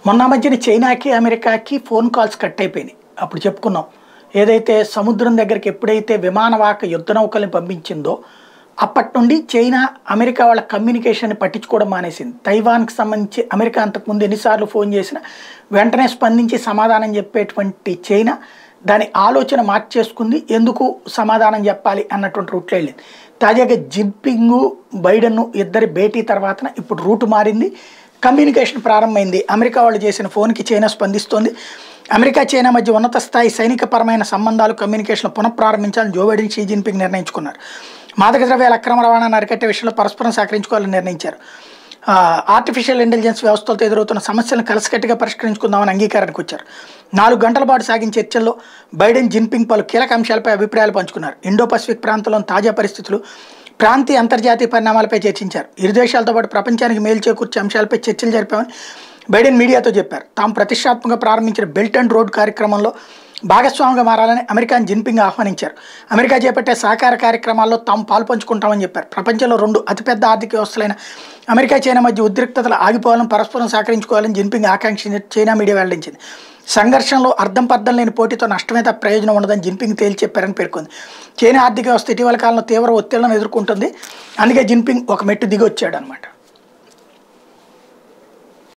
మొన్న మధ్యన చైనాకి అమెరికాకి ఫోన్ కాల్స్ కట్ అయిపోయినాయి అప్పుడు చెప్పుకున్నాం ఏదైతే సముద్రం దగ్గరికి ఎప్పుడైతే విమానవాహక యుద్ధ నౌకల్ని పంపించిందో అప్పటి నుండి చైనా అమెరికా వాళ్ళ కమ్యూనికేషన్ పట్టించుకోవడం మానేసింది తైవాన్కి సంబంధించి అమెరికా అంతకుముందు ఎన్నిసార్లు ఫోన్ చేసినా వెంటనే స్పందించి సమాధానం చెప్పేటువంటి చైనా దాని ఆలోచన మార్చేసుకుంది ఎందుకు సమాధానం చెప్పాలి అన్నటువంటి రూట్లో వెళ్ళింది తాజాగా జిన్పింగ్ బైడెన్ ఇద్దరి భేటీ తర్వాత ఇప్పుడు రూటు మారింది కమ్యూనికేషన్ ప్రారంభమైంది అమెరికా వాళ్ళు చేసిన ఫోన్కి చైనా స్పందిస్తోంది అమెరికా చైనా మధ్య ఉన్నత స్థాయి సైనికపరమైన సంబంధాలు కమ్యూనికేషన్ పునఃప్రారంభించాలని జో బైడెన్ షీ జిన్పింగ్ నిర్ణయించుకున్నారు మాదక ద్రవ్యాల అక్రమ రవాణాను అరికట్టే విషయంలో పరస్పరం సహకరించుకోవాలని నిర్ణయించారు ఆ, ఆర్టిఫిషియల్ ఇంటెలిజెన్స్ వ్యవస్థలతో ఎదురవుతున్న సమస్యలను కలిసికట్టుగా పరిష్కరించుకుందామని అంగీకారానికి వచ్చారు నాలుగు గంటల పాటు సాగిన చర్చల్లో బైడెన్ జిన్పింగ్ పలు కీలక అంశాలపై అభిప్రాయాలు పంచుకున్నారు ఇండో పసిఫిక్ ప్రాంతంలోని తాజా పరిస్థితులు ప్రాంతీయ అంతర్జాతీయ పరిణామాలపై చర్చించారు ఇరు దేశాలతో పాటు ప్రపంచానికి మేలు చేకూర్చే అంశాలపై చర్చలు జరిపామని బైడెన్ మీడియాతో చెప్పారు తాము ప్రతిష్టాత్మకంగా ప్రారంభించిన బెల్ట్ అండ్ రోడ్ కార్యక్రమంలో భాగస్వామిగా మారాలని అమెరికాను జిన్పింగ్ ఆహ్వానించారు అమెరికా చేపట్టే సహకార కార్యక్రమాల్లో తాము పాల్పంచుకుంటామని చెప్పారు ప్రపంచంలో రెండు అతిపెద్ద ఆర్థిక వ్యవస్థలైన అమెరికా చైనా మధ్య ఉద్రిక్తతలు ఆగిపోవాలని పరస్పరం సహకరించుకోవాలని జిన్పింగ్ ఆకాంక్షించి చైనా మీడియా వెల్లడించింది సంఘర్షణలో అర్థం పర్థం లేని పోటీతో నష్టమే తప్ప ప్రయోజనం ఉండదని జిన్పింగ్ తేల్చి చెప్పారని పేర్కొంది చైనా ఆర్థిక వ్యవస్థ ఇటీవల కాలంలో తీవ్ర ఒత్తిళ్లను ఎదుర్కొంటుంది అందుకే జిన్పింగ్ ఒక మెట్టు దిగి వచ్చాడు అనమాట